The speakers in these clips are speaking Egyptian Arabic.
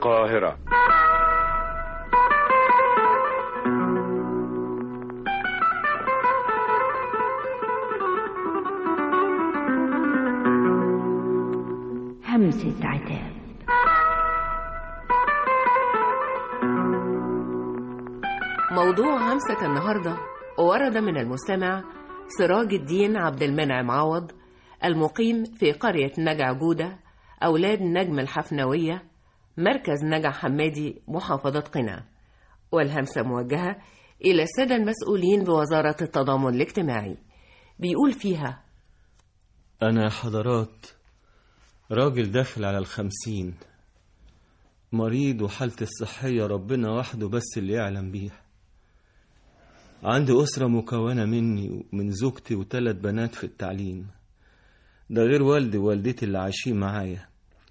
القاهرة همسة عتاب موضوع همسة النهاردة ورد من المستمع سراج الدين عبد المنعم عوض المقيم في قرية نجع جودة أولاد نجم الحفنوية مركز نجع حمادي محافظة قنا والهمسة موجهة إلى السادة المسؤولين بوزارة التضامن الاجتماعي بيقول فيها أنا حضرات راجل داخل على الخمسين مريض وحالتي الصحية ربنا وحده بس اللي يعلم بيها عندي أسرة مكونة مني ومن زوجتي وثلاث بنات في التعليم ده غير والدي ووالدتي اللي عايشين معايا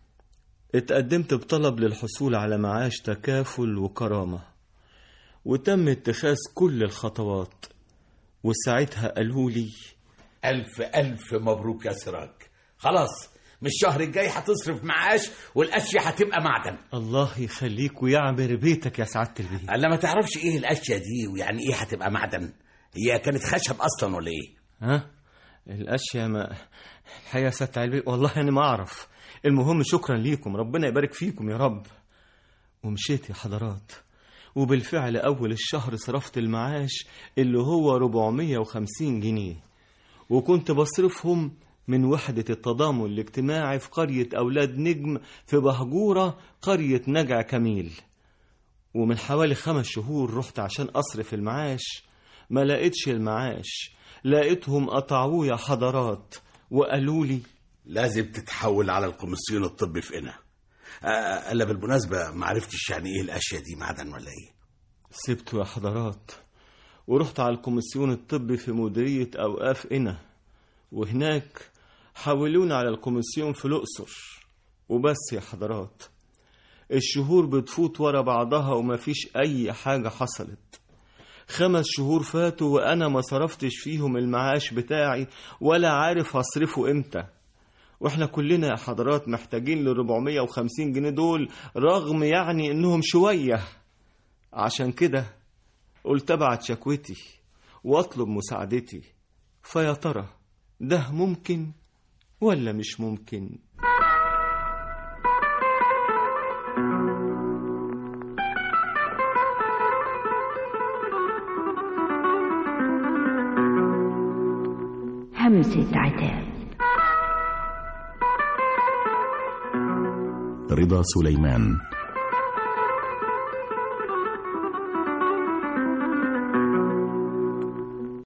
اتقدمت بطلب للحصول على معاش تكافل وكرامة وتم اتخاذ كل الخطوات وساعتها قالوا لي ألف ألف مبروك يا سراج خلاص من الشهر الجاي هتصرف معاش والأشياء هتبقى معدن الله يخليك ويعمر بيتك يا سعادة البيت ألا ما تعرفش إيه الأشياء دي ويعني إيه هتبقى معدن هي كانت خشب أصلا ولا إيه ها الاشياء ما الحقيقه يا سياده البيت والله انا ما اعرف المهم شكرا ليكم ربنا يبارك فيكم يا رب ومشيت يا حضرات وبالفعل اول الشهر صرفت المعاش اللي هو 450 جنيه وكنت بصرفهم من وحدة التضامن الاجتماعي في قرية أولاد نجم في بهجورة قرية نجع كميل ومن حوالي خمس شهور رحت عشان أصرف المعاش ما لقيتش المعاش لقيتهم قطعوه يا حضرات وقالوا لي لازم تتحول على الكوميسيون الطبي في قنا آه، الا بالمناسبه ما عرفتش يعني ايه الاشياء دي معدن ولا ايه سبته يا حضرات ورحت على الكوميسيون الطبي في مديرية أوقاف قنا وهناك حولوني على الكوميسيون في الأقصر وبس يا حضرات الشهور بتفوت ورا بعضها ومفيش أي حاجة حصلت خمس شهور فاتوا وأنا ما صرفتش فيهم المعاش بتاعي ولا عارف هصرفه إمتى واحنا كلنا يا حضرات محتاجين ل 450 جنيه دول رغم يعني انهم شويه عشان كده قلت ابعت شكوتي واطلب مساعدتي فيا ترى ده ممكن ولا مش ممكن همسة عتاب رضا سليمان